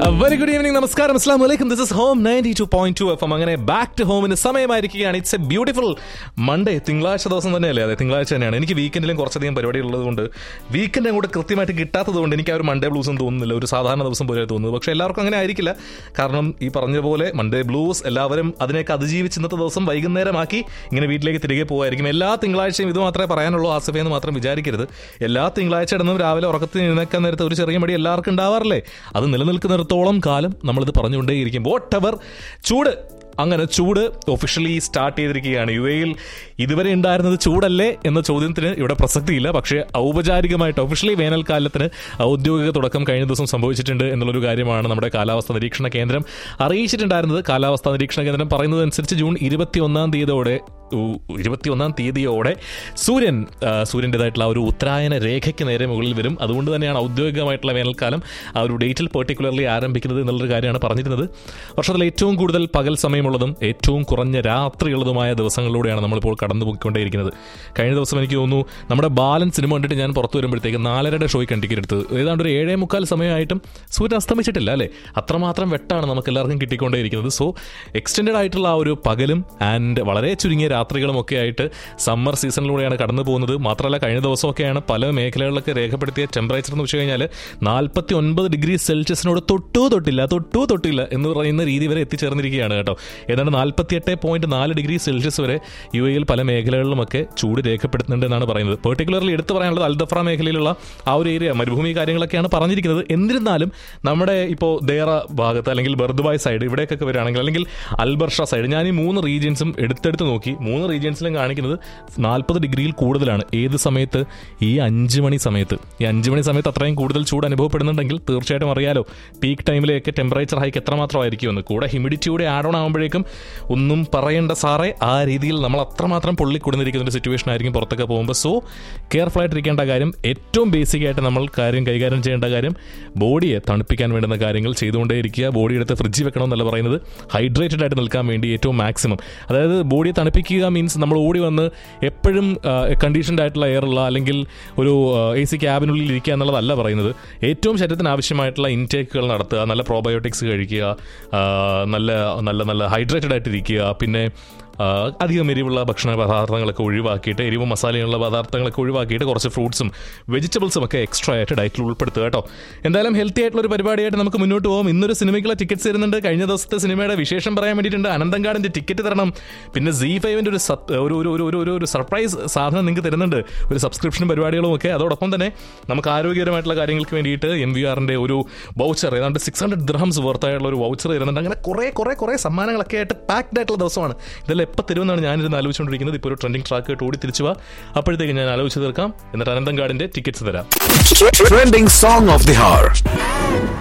Very good evening നമസ്കാരം അസ്ലാം വലൈക്കും this is home ninety two point two F M അങ്ങനെ ബാക്ക് ടു ഹോമിന് സമയമായിരിക്കുകയാണ് ഇറ്റ്സ് എ ബ്യൂട്ടിഫുൾ മൺഡേ തിങ്കളാഴ്ച ദിവസം തന്നെയല്ലേ അതെ തിങ്കളാഴ്ച തന്നെയാണ് എനിക്ക് വീക്കെൻഡിലും കുറച്ചധികം പരിപാടി ഉള്ളതുകൊണ്ട് വീക്കെൻഡ് അങ്ങോട്ട് കൃത്യമായിട്ട് കിട്ടാത്തത് കൊണ്ട് എനിക്ക് ആ ഒരു മൺഡേ ബ്ലൂസ് ഒന്നും തോന്നുന്നില്ല ഒരു സാധാരണ ദിവസം പോലെ തോന്നുന്നത് പക്ഷേ എല്ലാവർക്കും അങ്ങനെ ആയിരിക്കില്ല കാരണം ഈ പറഞ്ഞ പോലെ മൺഡേ ബ്ലൂസ് എല്ലാവരും അതിനെയൊക്കെ അതിജീവിച്ച് ഇന്നത്തെ ദിവസം വൈകുന്നേരമാക്കി ഇങ്ങനെ വീട്ടിലേക്ക് തിരികെ പോകുമായിരിക്കും എല്ലാ തിങ്കളാഴ്ചയും ഇത് മാത്രമേ പറയാനുള്ളൂ ആസിഫെ എന്ന് മാത്രം വിചാരിക്കരുത് എല്ലാ തിങ്കളാഴ്ച ഇടുന്നതും രാവിലെ ഉറക്കത്തിൽ നിന്നേക്കാൻ നേരത്തെ ഒരു ചെറിയ മടി എല്ലാവർക്കും ഉണ്ടാവാറില്ലേ അത് നിലനിൽക്കുന്നിടത്തോളം കാലം നമ്മളിത് പറഞ്ഞുകൊണ്ടേയിരിക്കും വോട്ട് എവർ ചൂട് അങ്ങനെ ചൂട് ഒഫീഷ്യലി സ്റ്റാർട്ട് ചെയ്തിരിക്കുകയാണ് യു എയിൽ ഇതുവരെ ഉണ്ടായിരുന്നത് ചൂടല്ലേ എന്ന ചോദ്യത്തിന് ഇവിടെ പ്രസക്തിയില്ല പക്ഷേ ഔപചാരികമായിട്ട് ഒഫീഷ്യലി വേനൽക്കാലത്തിന് ഔദ്യോഗിക തുടക്കം കഴിഞ്ഞ ദിവസം സംഭവിച്ചിട്ടുണ്ട് എന്നുള്ളൊരു കാര്യമാണ് നമ്മുടെ കാലാവസ്ഥാ നിരീക്ഷണ കേന്ദ്രം അറിയിച്ചിട്ടുണ്ടായിരുന്നത് കാലാവസ്ഥാ നിരീക്ഷണ കേന്ദ്രം പറയുന്നത് അനുസരിച്ച് ജൂൺ ഇരുപത്തി ഒന്നാം തീയതിയോടെ ഇരുപത്തിയൊന്നാം തീയതിയോടെ സൂര്യൻ ആ, സൂര്യൻ്റെതായിട്ടുള്ള ആ ഒരു ഉത്തരായന രേഖയ്ക്ക് നേരെ മുകളിൽ വരും അതുകൊണ്ട് തന്നെയാണ് ഔദ്യോഗികമായിട്ടുള്ള വേനൽക്കാലം ആ ഒരു ഡേറ്റിൽ പെർട്ടിക്കുലർലി ആരംഭിക്കുന്നത് എന്നുള്ളൊരു കാര്യമാണ് പറഞ്ഞിരുന്നത് വർഷത്തിൽ ഏറ്റവും കൂടുതൽ പകൽ സമയമുള്ളതും ഏറ്റവും കുറഞ്ഞ രാത്രിയുള്ളതുമായ ദിവസങ്ങളിലൂടെയാണ് നമ്മളിപ്പോൾ കടന്നുപോയിക്കൊണ്ടേയിരിക്കുന്നത് കഴിഞ്ഞ ദിവസം എനിക്ക് തോന്നുന്നു നമ്മുടെ ബാലൻ സിനിമ കണ്ടിട്ട് ഞാൻ പുറത്തു വരുമ്പോഴത്തേക്ക് നാലരയുടെ ഷോയ്ക്ക് ടിക്കറ്റ് എടുത്തത് ഏതാണ്ട് ഒരു ഏഴേ മുക്കാൽ സമയമായിട്ടും സൂര്യൻ അസ്തമിച്ചിട്ടില്ല അല്ലേ അത്രമാത്രം വെട്ടാണ് നമുക്ക് എല്ലാവർക്കും കിട്ടിക്കൊണ്ടേയിരിക്കുന്നത് സോ എക്സ്റ്റെൻഡ് ആയിട്ടുള്ള ആ ഒരു പകലും ആൻഡ് വളരെ ചുരുങ്ങിയ രാത്രികളും ഒക്കെ ആയിട്ട് സമ്മർ സീസണിലൂടെയാണ് കടന്നു പോകുന്നത് മാത്രമല്ല കഴിഞ്ഞ ദിവസമൊക്കെയാണ് പല മേഖലകളിലൊക്കെ രേഖപ്പെടുത്തിയ ടെമ്പറേച്ചർ എന്ന് വെച്ച് കഴിഞ്ഞാൽ നാൽപ്പത്തി ഒൻപത് ഡിഗ്രി സെൽഷ്യസിനോട് തൊട്ടു തൊട്ടില്ല തൊട്ടു തൊട്ടില്ല എന്ന് പറയുന്ന രീതി വരെ എത്തിച്ചേർന്നിരിക്കുകയാണ് കേട്ടോ ഏതാണ്ട് നാൽപ്പത്തി എട്ട് പോയിന്റ് നാല് ഡിഗ്രി സെൽഷ്യസ് വരെ യു എയിൽ പല മേഖലകളിലുമൊക്കെ ചൂട് രേഖപ്പെടുത്തുന്നുണ്ട് എന്നാണ് പറയുന്നത് പെർട്ടിക്കുലർലി എടുത്തു പറയാനുള്ളത് അൽദഫ്ര മേഖലയിലുള്ള ആ ഒരു ഏരിയ മരുഭൂമി കാര്യങ്ങളൊക്കെയാണ് പറഞ്ഞിരിക്കുന്നത് എന്നിരുന്നാലും നമ്മുടെ ഇപ്പോൾ ദേറ ഭാഗത്ത് അല്ലെങ്കിൽ ബർദുബായ് സൈഡ് ഇവിടേക്കൊക്കെ വരികയാണെങ്കിൽ അല്ലെങ്കിൽ അൽബർഷ സൈഡ് ഞാൻ ഈ മൂന്ന് റീജിയൻസും എടുത്തെടുത്ത് നോക്കി മൂന്ന് റീജിയൻസിലും കാണിക്കുന്നത് നാൽപ്പത് ഡിഗ്രിയിൽ കൂടുതലാണ് ഏത് സമയത്ത് ഈ അഞ്ച് മണി സമയത്ത് ഈ അഞ്ച് മണി സമയത്ത് അത്രയും കൂടുതൽ ചൂട് അനുഭവപ്പെടുന്നുണ്ടെങ്കിൽ തീർച്ചയായിട്ടും അറിയാലോ പീക്ക് ടൈമിലേക്ക് ടെമ്പറേച്ചർ ഹൈക്ക് എത്രമാത്രമായിരിക്കും എന്ന് കൂടെ ഹ്യൂമിഡിറ്റി കൂടെ ആഡ് ഓൺ ആകുമ്പോഴേക്കും ഒന്നും പറയേണ്ട സാറേ ആ രീതിയിൽ നമ്മൾ അത്രമാത്രം പൊള്ളിക്കൊടുന്നിരിക്കുന്ന ഒരു സിറ്റുവേഷൻ ആയിരിക്കും പുറത്തൊക്കെ പോകുമ്പോൾ സോ കെയർഫുൾ ആയിട്ടിരിക്കേണ്ട കാര്യം ഏറ്റവും ബേസിക് ആയിട്ട് നമ്മൾ കാര്യം കൈകാര്യം ചെയ്യേണ്ട കാര്യം ബോഡിയെ തണുപ്പിക്കാൻ വേണ്ടുന്ന കാര്യങ്ങൾ ചെയ്തുകൊണ്ടേയിരിക്കുക ബോഡി എടുത്ത് ഫ്രിഡ്ജിൽ വെക്കണം എന്നല്ല പറയുന്നത് ഹൈഡ്രേറ്റഡ് ആയിട്ട് നിൽക്കാൻ വേണ്ടി ഏറ്റവും മാക്സിമം അതായത് ബോഡിയെ തണുപ്പിക്കുക മീൻസ് നമ്മൾ ഓടി വന്ന് എപ്പോഴും കണ്ടീഷൻഡ് ആയിട്ടുള്ള എയർ ഉള്ള അല്ലെങ്കിൽ ഒരു എ സി ക്യാബിനുള്ളിൽ ഇരിക്കുക എന്നുള്ളതല്ല പറയുന്നത് ഏറ്റവും ശരീരത്തിന് ആവശ്യമായിട്ടുള്ള ഇൻടേക്കുകൾ നടത്തുക നല്ല പ്രോബയോട്ടിക്സ് കഴിക്കുക ആ, നല്ല നല്ല നല്ല ഹൈഡ്രേറ്റഡ് ആയിട്ടിരിക്കുക പിന്നെ ആ, അധികം എരിവുള്ള ഭക്ഷണ പദാർത്ഥങ്ങളൊക്കെ ഒഴിവാക്കിയിട്ട് എരിവ് മസാലയുള്ള പദാർത്ഥങ്ങളൊക്കെ ഒഴിവാക്കിയിട്ട് കുറച്ച് ഫ്രൂട്ട്സും വെജിറ്റബിൾസും ഒക്കെ എക്സ്ട്രാ ആയിട്ട് ഡയറ്റിൽ ഉൾപ്പെടുത്തുക കേട്ടോ എന്തായാലും ഹെൽത്തി ആയിട്ടുള്ള ഒരു പരിപാടിയായിട്ട് നമുക്ക് മുന്നോട്ട് പോകും ഇന്നൊരു സിനിമയ്ക്കുള്ള ടിക്കറ്റ്സ് തരുന്നുണ്ട് കഴിഞ്ഞ ദിവസത്തെ സിനിമയുടെ വിശേഷം പറയാൻ വേണ്ടിയിട്ടുണ്ട് അനന്തങ്കാടിന്റെ ടിക്കറ്റ് തരണം പിന്നെ സി ഫൈവിന്റെ ഒരു സത്- ഒരു ഒരു ഒരു ഒരു ഒരു ഒരു സർപ്രൈസ് സാധനം നിങ്ങൾക്ക് തരുന്നുണ്ട് ഒരു സബ്സ്ക്രിപ്ഷൻ പരിപാടികളും ഒക്കെ അതോടൊപ്പം തന്നെ നമുക്ക് ആരോഗ്യകരമായിട്ടുള്ള കാര്യങ്ങൾക്ക് വേണ്ടിയിട്ട് എം വി ആറിന്റെ ഒരു വൗച്ചർ ഏതാണ്ട് സിക്സ് ഹൺഡ്രഡ് ദ്രഹംസ് വർത്തായുള്ള ഒരു വൗച്ചർ തരുന്നുണ്ട് അങ്ങനെ കുറെ കുറെ കുറെ സമ്മാനങ്ങളൊക്കെ ആയിട്ട് പാക്ഡ് ആയിട്ടുള്ള ദിവസമാണ് ഇതെല്ലാം എപ്പോൾ തരുമെന്നാണ് ഞാനിരുന്ന് ആലോചിച്ചുകൊണ്ടിരിക്കുന്നത് ഇപ്പോൾ ഒരു ട്രെൻഡിങ് ട്രാക്ക് ആയിട്ട് ഓടി തിരിച്ചു വാ അപ്പോഴത്തേക്ക് ഞാൻ ആലോചിച്ച് തീർക്കാം എന്നിട്ട് അനന്തങ്കാടിന്റെ ടിക്കറ്റ്സ് തരാം Trending song of the hour.